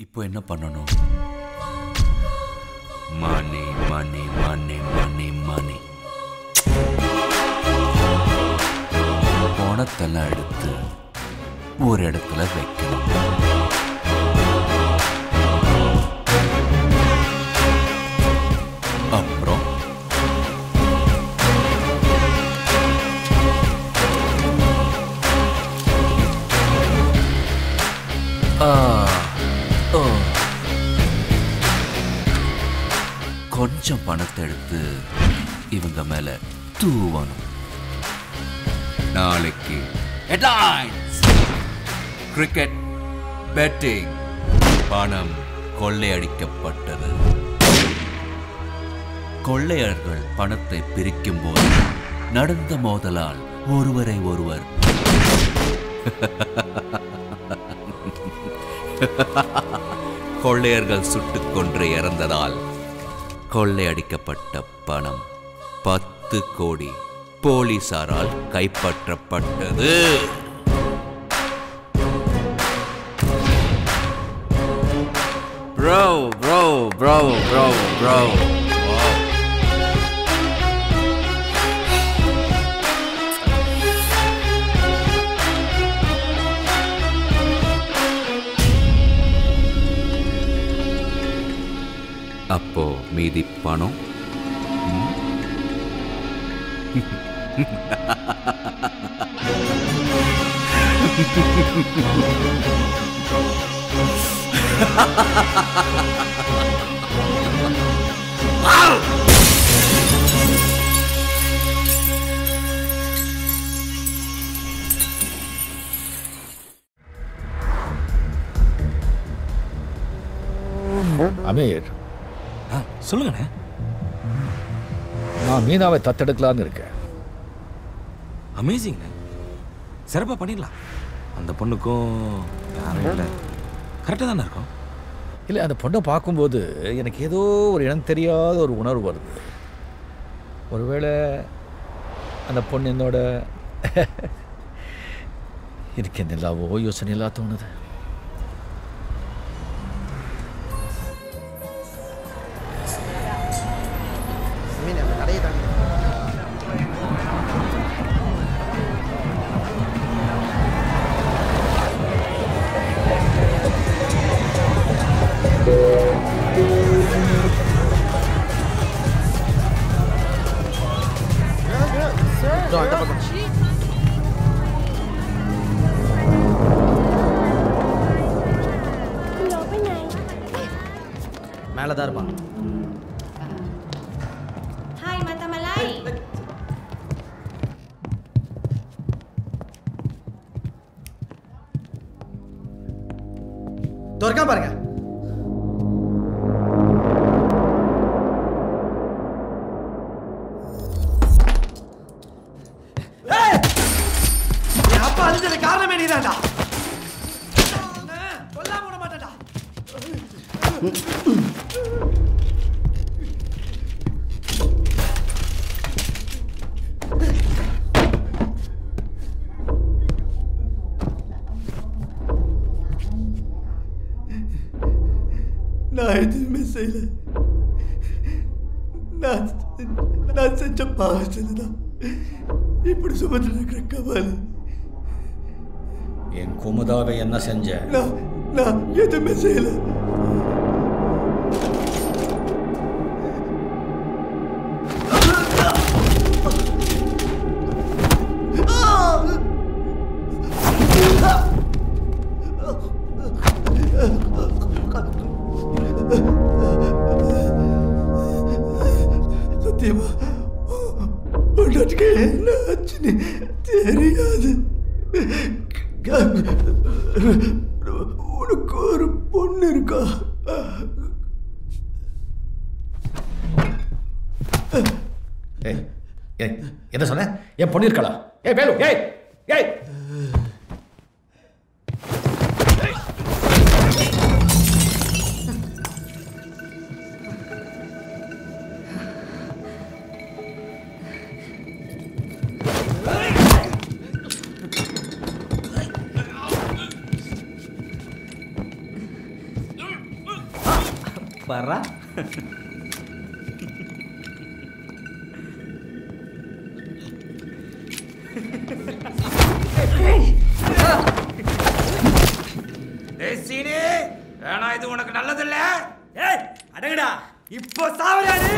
இப்போ என்ன பண்ணணும் மணி மணி மணி மணி மணி பணத்தெல்லாம் எடுத்து ஒரு இடத்துல வைக்கணும் அப்புறம் ஆ ஓ கொஞ்சம் பணத்தை எடுத்து இவங்க மேல தூவணும் நாளைக்கு ஹெட்லைன்ஸ் கிரிக்கெட் பெட்டிங் பணம் கொள்ளையடிக்கப்பட்டது கொள்ளையர்கள் பணத்தை பிரிக்கும் போது நடந்த மோதலால் ஒருவரை ஒருவர் கொள்ளையர்கள் சுட்டுக் கொன்று இறந்ததால் கொள்ளையடிக்கப்பட்ட பணம் பத்து கோடி போலீசாரால் கைப்பற்றப்பட்டது Bro, bro, bro, bro, bro. Wow. அப்போ மீதி பணம் ம்? அமீர் ஆ சொல்லுங்கண்ணே நான் மீனாவை தத்தெடுக்கலான்னு இருக்கேன் அமேசிங்ண்ணே சிறப்பாக பண்ணிடலாம் அந்த பொண்ணுக்கும் யாரும் இல்லை கரெக்டாக தானே இருக்கும் இல்லை அந்த பொண்ணை பார்க்கும்போது எனக்கு ஏதோ ஒரு இனம் தெரியாத ஒரு உணர்வு வருது ஒருவேளை அந்த பொண்ணு என்னோட எனக்கு என்னெல்லாவோ யோசனை எல்லாம் தோணுது மீன் அந்த கடையை தாண்டி இதோ அந்த பக்கம். மேலே தான் இருப்பான் Hai mata Malai. துறக்கா பாருங்க ஏய்! என் அப்பா அழிஞ்சது காரணமே நீதான்டா கொல்லாம விட மாட்டேன்டா நான் எதுவுமே செய்யல நான் நான் செஞ்ச பாவத்தில் தான் இப்படி சுமந்து இருக்கிற கவலை என் குமுதாவை என்ன செஞ்ச நான் நான் எதுவுமே செய்யல சத்தியமா பொண்டாட்டிக்கு என்ன ஆச்சுன்னு தெரியாது உனக்கு ஒரு பொண்ணு இருக்கா ஏய் ஏய் என்ன சொன்ன என் பொண்ணு இருக்காளா ஏய் வேலு ஏய் ஏய் வர்றா டேய் சீனி வேணா இது உனக்கு நல்லதில்ல ஏய் அடங்கடா இப்போ சாவறியா நீ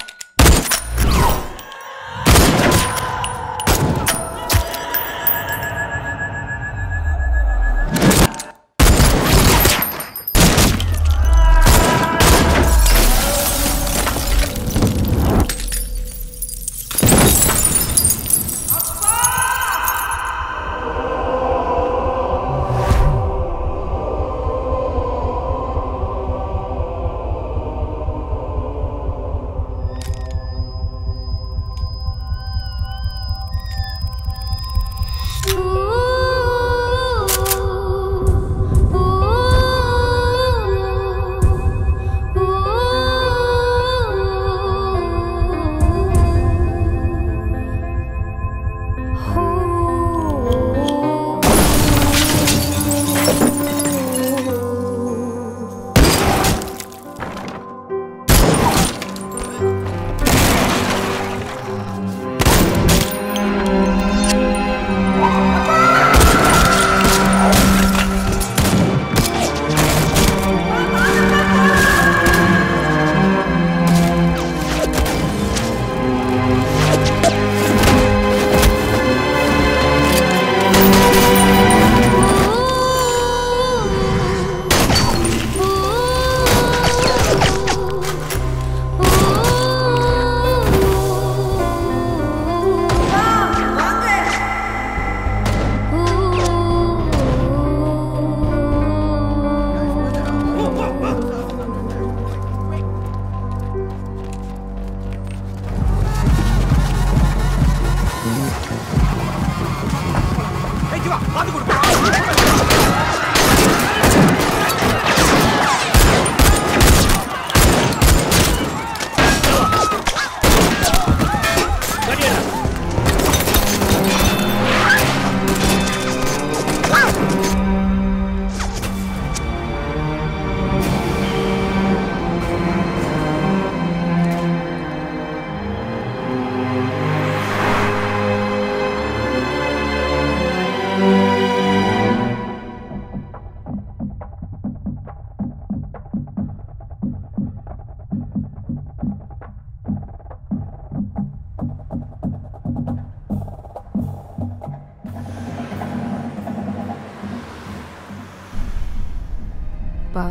பா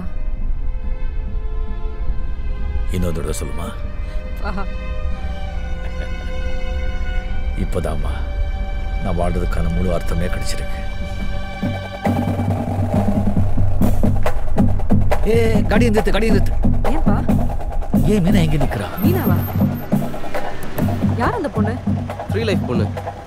இன்னொரு தடவை சொல்லுமா பா இப்போதாம்மா நான் வாழ்றதுக்கான முழு அர்த்தமே கிடைச்சிருக்கு ஏ காடி நிறுத்து காடி நிறுத்து ஏன்பா ஏன் மீனா எங்க நிக்கிறா மீனாவா யார் அந்த பொண்ணு ஃப்ரீ லைஃப் பொண்ணு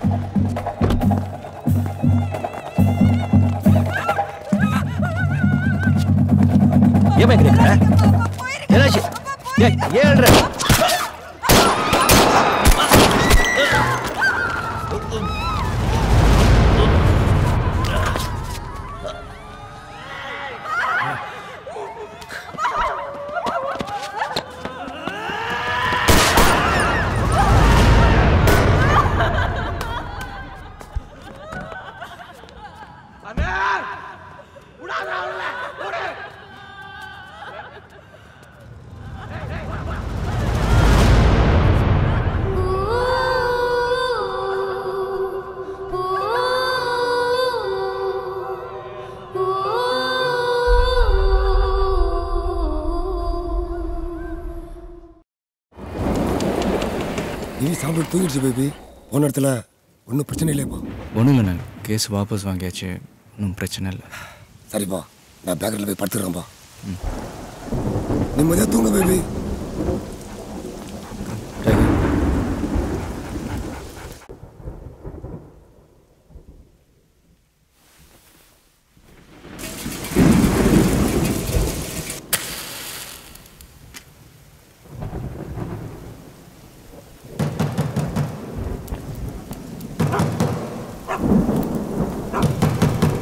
ஏன் எங்க நிக்கிற ஏதாச்சு ஏய் ஏழ்ற நீ சாப்பிட்டு தூங்கிடுச்சு பேபி போன இடத்துல ஒன்றும் பிரச்சனை இல்லையாப்பா ஒன்றும் இல்லைண்ணே கேஸ் வாபஸ் வாங்கியாச்சு ஒன்றும் பிரச்சனை இல்லை சரிப்பா நான் பேக்கரியில் போய் படுத்துக்கிறேன்ப்பா நிம்மதியாக தூங்கு பேபி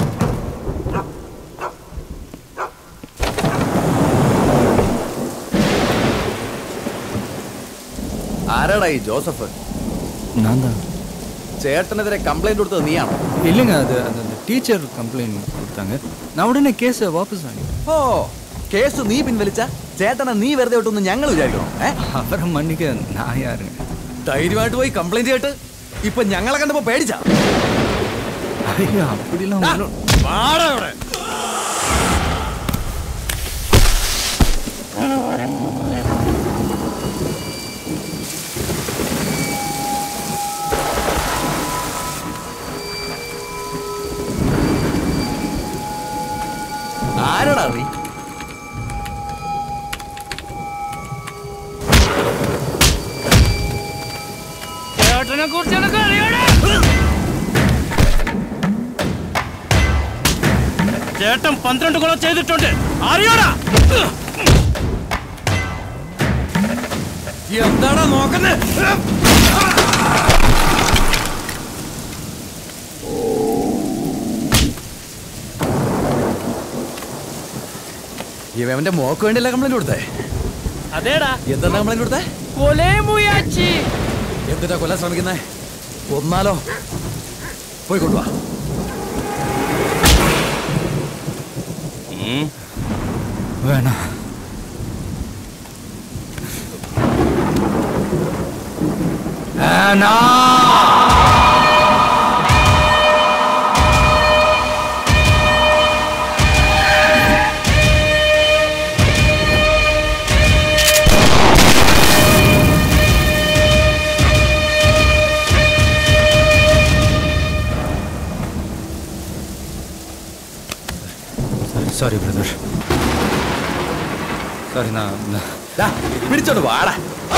ஆ ആരാടാ ഈ ജോസഫ് நான் தான் ചേട്ടനെതിരെ കംപ്ലൈന്റ് കൊടുത്തത് നീയാണോ இல்லைங்க அது அது அந்த டீச்சர் கம்ப்ளைண்ட் கொடுத்தாங்க நான் உடனே கேஸை வாபஸ் வாங்கி ഓ കേസ് നീ പിൻവലിച്ച ചേട്ടനെ നീ വെറുതെ വിട്ടൊന്ന് ഞങ്ങൾ വിചാരിക്കണോ ഏ அவரை மன்னிக்க நான் யாருங்க ധൈര്യമായിട്ട് പോയി കംപ്ലൈന്റ് ചെയ്തിട്ട് ഇപ്പൊ ഞങ്ങളെ കണ്ടപ്പോ പേടിച്ചാ ஐயா அப்படிலாம் ஒண்ணும் വാടാ ഇവിടെ. ആരടാ നീ ചേട്ടൻ പന്ത്രണ്ട് കൊളം ചെയ്തിട്ടുണ്ട് അറിയോടാ എന്താടാ നോക്കുന്നത് ഇവന്റെ മോക്ക് വേണ്ടിയല്ല കംപ്ലൈന്റ് കൊടുത്തേ അതേടാ എന്താ കംപ്ലൈന്റ് കൊടുത്തേ കൊലേ മുയാച്ചി എന്തിനാ കൊല്ലാൻ ശ്രമിക്കുന്നേ കൊന്നാലോ പോയി കൊണ്ടുവാ வேணாம் சாரி பிரதர் சாரி நான் நான் ദാ, പിടിച്ചോണ്ട് വാടാ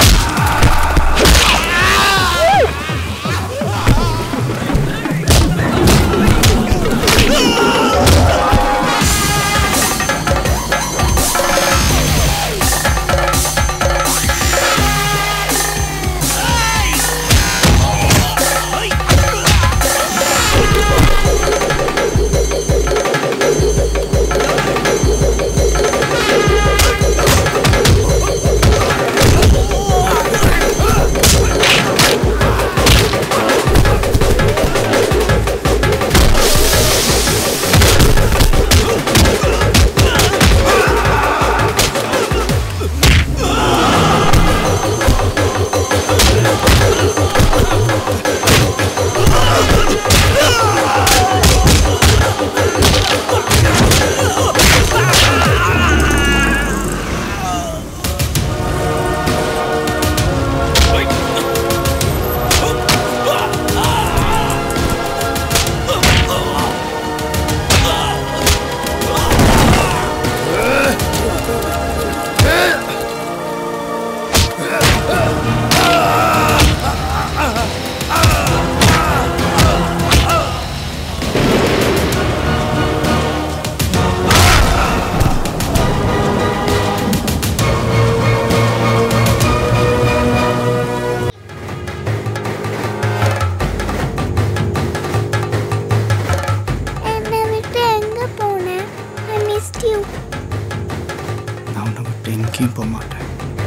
என்னை விட்டு எங்க போன ஐ மிஸ்ட் யூ நான் உன்னை விட்டு எங்கேயும் போக மாட்டேன்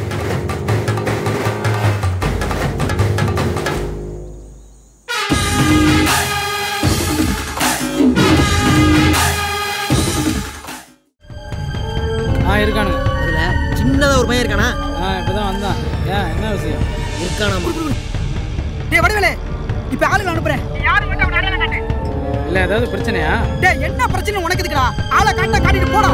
ஆ இருக்கானுங்க அதுல சின்னதா ஒரு பையன் இருக்கானா ஆ இப்பதான் வந்தான் ஏன் என்ன விஷயம் இருக்கானாமா டேய் வடிவேலு இப்ப ஆளுங்க அனுப்புறேன் இல்ல ஏதாவது பிரச்சனையா டேய் என்ன பிரச்சனை உனக்கு இருக்குடா ஆளை காட்ட காட்டிட்டு போடா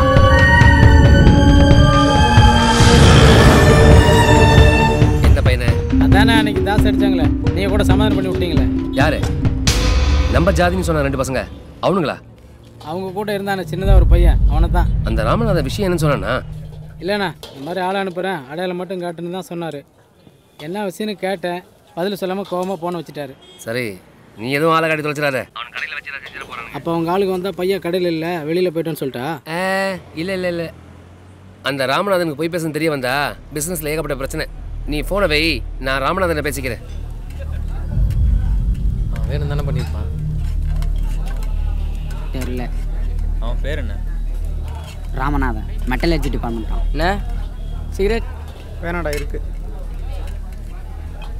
எந்த பையனை அதானே அன்னைக்கு தாஸ் அடிச்சாங்களே நீங்க கூட சமாதானம் பண்ணி விட்டீங்களே யாரு நம்ம ஜாதின்னு சொன்ன ரெண்டு பசங்க அவனுங்களா அவங்க கூட இருந்தானே சின்னதா ஒரு பையன் அவனை தான் அந்த ராமநாத விஷயம் என்னன்னு சொன்னானா இல்லைண்ணா இந்த மாதிரி ஆளை அனுப்புகிறேன் அடையாளம் மட்டும் காட்டுன்னு தான் சொன்னார் என்ன விஷயம்னு கேட்டேன் பதில் சொல்லாமல் கோவமாக போன வச்சுட்டாரு சரி நீ எதுவும் ஆளை காட்டி தொலைச்சிடாத அப்போ அவங்க ஆளுக்கு வந்தால் பையன் கடையில் இல்லை வெளியில் போயிட்டோன்னு சொல்லிட்டா ஆ இல்லை இல்லை இல்லை அந்த ராமநாதனுக்கு போய் பேசணும் தெரிய வந்தா பிஸ்னஸில் ஏகப்பட்ட பிரச்சனை நீ ஃபோனை வை நான் ராமநாதனை பேசிக்கிறேன் வேணும் தானே பண்ணியிருப்பான் தெரியல அவன் பேர் என்ன ராமநாதன் மெட்டலர்ஜி டிபார்ட்மெண்ட் தான் என்ன சிகரெட் வேணாடா இருக்கு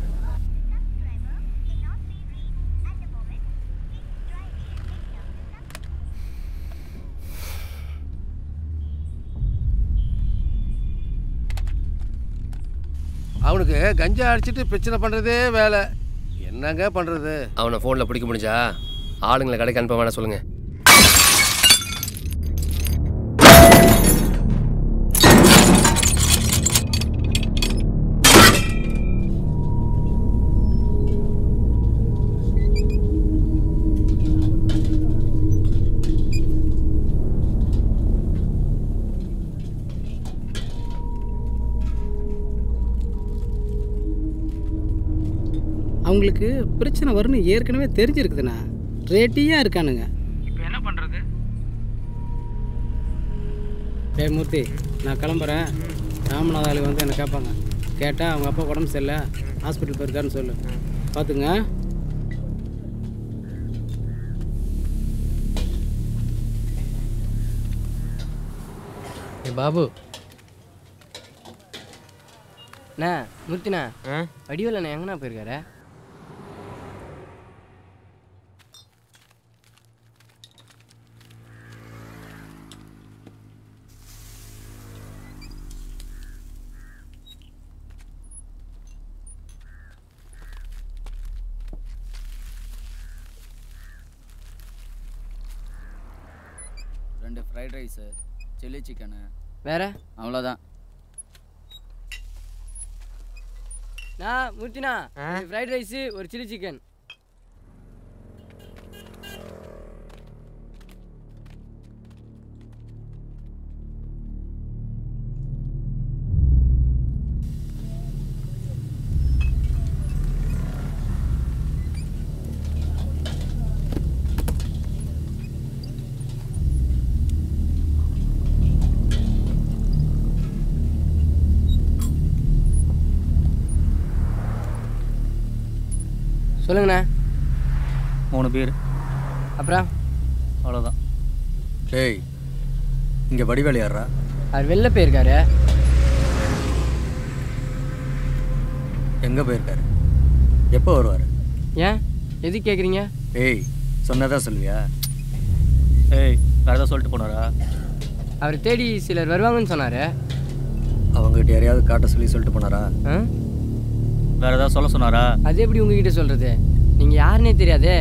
அவனுக்கு கஞ்சா அடிச்சிட்டு பிரச்சனை பண்ணுறதே வேலை என்னங்க பண்ணுறது அவனை ஃபோனில் பிடிக்க முடிஞ்சா ஆளுங்களை கடைக்கு அனுப்ப வேணாம் சொல்லுங்க அவங்களுக்கு பிரச்சனை வரும்னு ஏற்கனவே தெரிஞ்சிருக்குதுண்ணா ரெடியாக இருக்கானுங்க இப்போ என்ன பண்ணுறது டேய் மூர்த்தி நான் கிளம்புறேன் ராமநாத ஆளுங்க வந்து என்னை கேட்பாங்க கேட்டால் அவங்க அப்பா உடம்பு சரியில்லை ஹாஸ்பிட்டல் போயிருக்காருன்னு சொல்லு பார்த்துங்க ஏ பாபு அண்ணா மூர்த்திண்ணா வடிவேல் அண்ணா எங்கண்ணா போயிருக்காரு ரெண்டு ஃப்ரைட் ரைஸு சில்லி சிக்கனு வேற அவ்வளோதான் நான் மூர்த்திண்ணா ஃப்ரைட் ரைஸு ஒரு சில்லி சிக்கன் சொல்லுங்கண்ணா மூணு பேர் அப்புறம் அவ்வளோதான் டேய் இங்கே வடிவேலு யாரா அவர் வெளில போயிருக்காரு எங்கே போயிருக்காரு எப்போ வருவார் ஏன் எதுக்கு கேட்குறீங்க ஏய் சொன்னதா சொல்லுவியா ஏய் வேறு ஏதாவது சொல்லிட்டு போனாரா அவர் தேடி சிலர் வருவாங்கன்னு சொன்னார் அவங்ககிட்ட யாரையாவது காட்ட சொல்லி சொல்லிட்டு போனாரா வேற ஏதாவது சொல்ல சொன்னாரா அது எப்படி உங்ககிட்ட சொல்கிறது நீங்கள் யாருன்னே தெரியாதே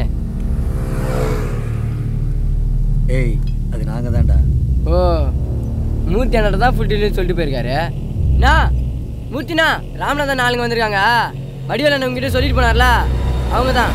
ஏய் அது நாங்கள் தான்டா ஓ மூர்த்தி அண்ணாட்ட தான் ஃபுல் டீலர் சொல்லிட்டு போயிருக்காரு அண்ணா மூர்த்திண்ணா ராமநாதன் ஆளுங்க வந்திருக்காங்க வடிவேல் அண்ணன் உங்ககிட்ட சொல்லிட்டு போனார்ல அவங்க தான்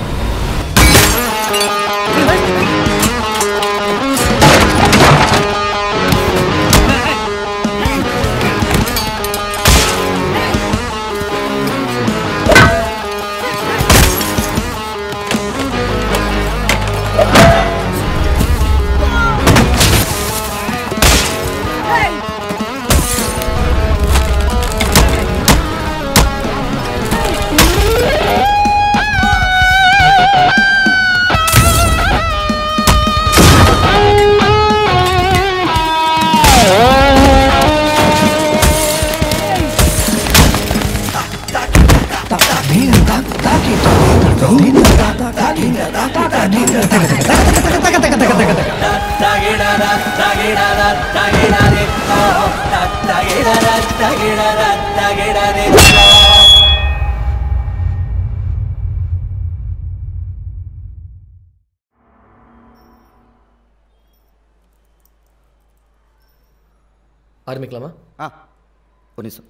ஆரம்பிக்கலாமா ஆ ஒரு நிமிஷம்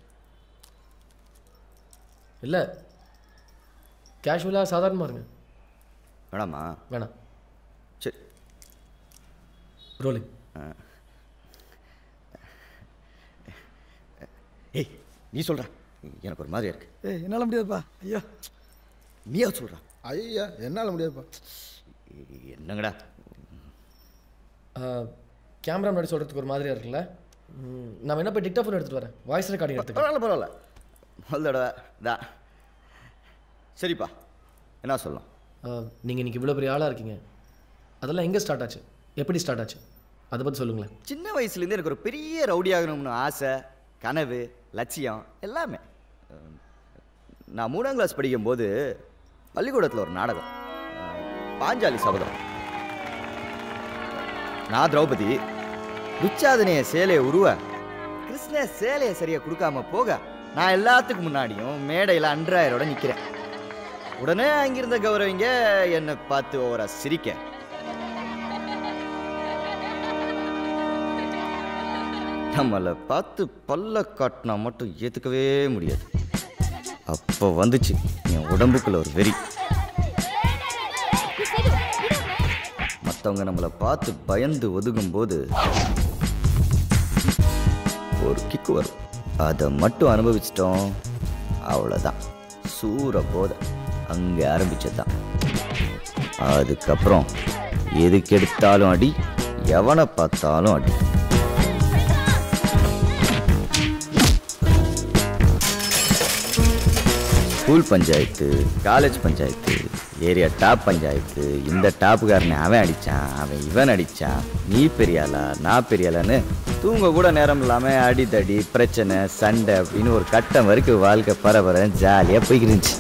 இல்லை கேஷுவலாக சாதாரணமாக இருங்க வேணாமா வேணாம் சரி ரோலிங் ஏய் நீ சொல்ற எனக்கு ஒரு மாதிரியா இருக்கு ஏய் என்னால் முடியாதுப்பா ஐயா நீயா சொல்ற ஐயா என்னால் முடியாதுப்பா என்னங்கடா கேமரா முன்னாடி சொல்கிறதுக்கு ஒரு மாதிரியாக இருக்குல்ல ம், நான் வேணா போய் டிக்டாஃபோன் எடுத்துகிட்டு வரேன் வாய்ஸ் ரெக்கார்டிங் எடுத்துக்கிறேன் பரவாயில்ல பரவாயில்ல முதல் தடவை தா சரிப்பா என்ன சொல்லலாம் நீங்கள் இன்னைக்கு இவ்வளோ பெரிய ஆளாக இருக்கீங்க அதெல்லாம் எங்கே ஸ்டார்ட் ஆச்சு எப்படி ஸ்டார்ட் ஆச்சு அதை பற்றி சொல்லுங்களேன் சின்ன வயசுலேருந்து எனக்கு ஒரு பெரிய ரவுடி ஆகணும்னு ஆசை கனவு லட்சியம் எல்லாமே அஹ், நான் மூணாம் கிளாஸ் படிக்கும்போது பள்ளிக்கூடத்தில் ஒரு நாடகம் அஹ், பாஞ்சாலி சபதம் நான் திரௌபதி துச்சாதனைய சேலையை உருவ கிருஷ்ண சேலையை சரியா கொடுக்காம போக நான் எல்லாத்துக்கு முன்னாடியும் மேடையில் அன்றாயரோட நிற்கிறேன் உடனே அங்கிருந்த கௌரவிங்க என்னை பார்த்து ஓவரா சிரிக்க நம்மளை பார்த்து பல்ல காட்டினா மட்டும் ஏற்றுக்கவே முடியாது அப்போ வந்துச்சு என் உடம்புக்குள்ள ஒரு வெறி மற்றவங்க நம்மளை பார்த்து பயந்து ஒதுங்கும்போது ஒரு கிக்கு வரும் அதை மட்டும் அனுபவிச்சிட்டோம் அவ்வளோதான் சூற போத அங்கே ஆரம்பிச்சதுதான் அதுக்கப்புறம் எதுக்கு எடுத்தாலும் அடி எவனை பார்த்தாலும் அடி school panchayat college panchayat area top panchayat இந்த டாப்புக்காரனை அவன் அடித்தான் அவன் இவன் அடித்தான் நீ பெரியாளா நான் பெரியாளான்னு தூங்க கூட நேரம் இல்லாமல் அடிதடி பிரச்சனை சண்டை அப்படின்னு ஒரு கட்டம் வரைக்கும் வாழ்க்கை பரபர ஜாலியாக போய்க்கிட்டு இருந்துச்சு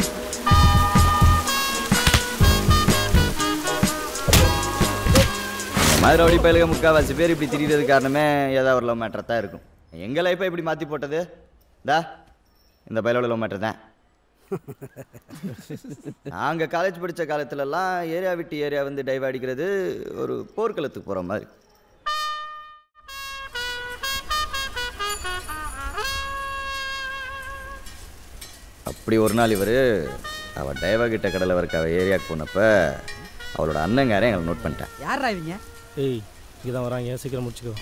இந்த மாதிரி ரவுடி பயலுக முக்கால்வாசி பேர் இப்படி திரிகிறது காரணமே ஏதாவது ஒரு லவ் மேட்டர் தான் இருக்கும் எங்கள் லைஃப்பை இப்படி மாற்றி போட்டது தா இந்த பயலோட லவ் மேட்டர் தான் நாங்கள் காலேஜ் படித்த காலத்துலலாம் ஏரியா விட்டு ஏரியா வந்து டைவ் அடிக்கிறது ஒரு போர்க்களத்துக்கு போகிற மாதிரி அப்படி ஒரு நாள் இவர் அவள் டைவா கிட்ட கடலை வரைக்கும் அவள் ஏரியாவுக்கு போனப்ப அவளோட அண்ணங்காரன் எங்களை நோட் பண்ணிட்டேன் யாரா இவங்க ஏய் இங்கே தான் வராங்க சீக்கிரம் முடிச்சுக்கோ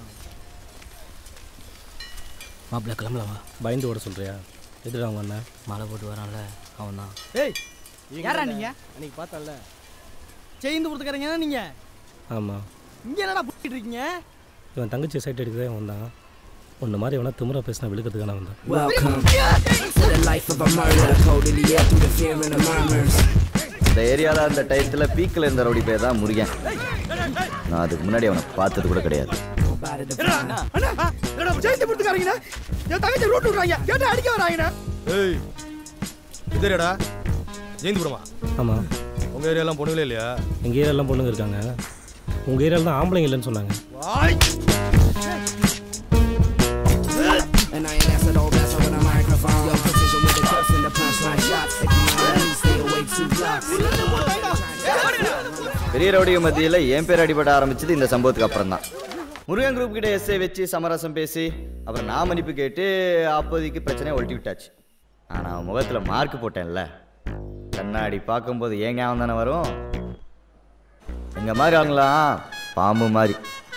மாப்பிள்ள கிளம்பலாமா பயந்து ஓட சொல்கிறியா எதுடா அவங்க அண்ணன் மாலை போட்டு வரான்ல அவன் தான் ஏய் யாரா நீங்க அன்னைக்கு பார்த்தல செய்து கொடுத்துக்கறீங்க நீங்க ஆமாம் இங்க என்னடா பண்ணிட்டு இருக்கீங்க இவன் தங்கச்சி சைட் அடிக்கிறதே அவன் தான் உன்ன மாதிரி எவனா திமிரா பேசினா விழுக்கிறதுக்கான வந்தான் Welcome to the life of a murderer. Cold in the air through the fear and the murmurs. இந்த ஏரியாவில் அந்த டயத்தில் பீக்கில் இருந்த ரவுடி பேர் தான் முருகன் நான் அதுக்கு முன்னாடி அவனை பார்த்தது கூட கிடையாது அண்ணா என்னடா செய்து கொடுத்துக்கறீங்க என் தங்கச்சி ரூட் விடுறாங்க கேட்டு அடிக்க வராங்கண்ணா ஏய் இதேடா ஜெயந்திபுரமா ஆமாம் உங்க ஏரியாலாம் பொண்ணுங்களே இல்லையா எங்கள் ஏரியாலாம் பொண்ணுங்க இருக்காங்க உங்கள் ஏரியாவில் தான் ஆம்பளைங்க இல்லைன்னு சொன்னாங்க And I ain't answered all that's over the microphone. Yo, precision with the cuts and the punchline shots. Take my mind, stay away two blocks. பெரிய ரவுடிக மத்தியில் என் பேர் அடிபட ஆரம்பிச்சது இந்த சம்பவத்துக்கு அப்புறம் தான் முருகன் குரூப் கிட்ட எஸ்ஐ வச்சு சமரசம் பேசி அப்புறம் நான் மன்னிப்பு கேட்டு அப்போதைக்கு பிரச்சனையை ஒழட்டி விட்டாச்சு ஆனால் அவன் முகத்தில் மார்க் போட்டேன்ல கண்ணாடி பார்க்கும்போது ஏங்க அவன் தானே வரும் எங்க மாதிரி ஆளுங்களாம் பாம்பு மாதிரி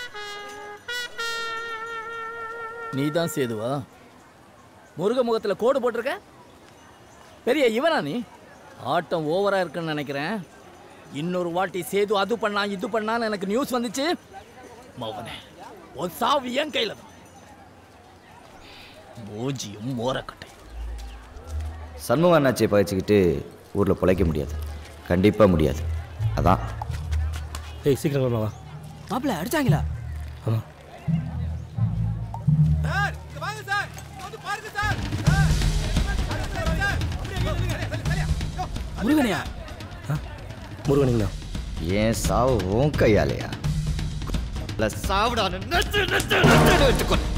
நீ தான் சேதுவா முருக முகத்தில் கோடு போட்டிருக்க பெரிய இவனா நீ ஆட்டம் ஓவரா இருக்குன்னு நினைக்கிறேன் இன்னொரு வாட்டி சேது அது பண்ணா இது பண்ணான்னு எனக்கு நியூஸ் வந்துச்சு மௌவனே உன் சாவு என் கையில தான் மூஜியும் மோரக்கட்டை சண்முக அண்ணாச்சியை பகிச்சுக்கிட்டு ஊரில் பிழைக்க முடியாது கண்டிப்பாக முடியாது அதான் ஏய் சீக்கிரம் கிளம்பலாம் வா மாப்பிள்ள அடிச்சாங்களா ஆமாம் முருகனையா முருகனிங்களா ஏன் சாவு உன் கையாலையா இல்லை சாவுடான்னு நச்சு நச்சு நச்சுன்னு வச்சுக்கோ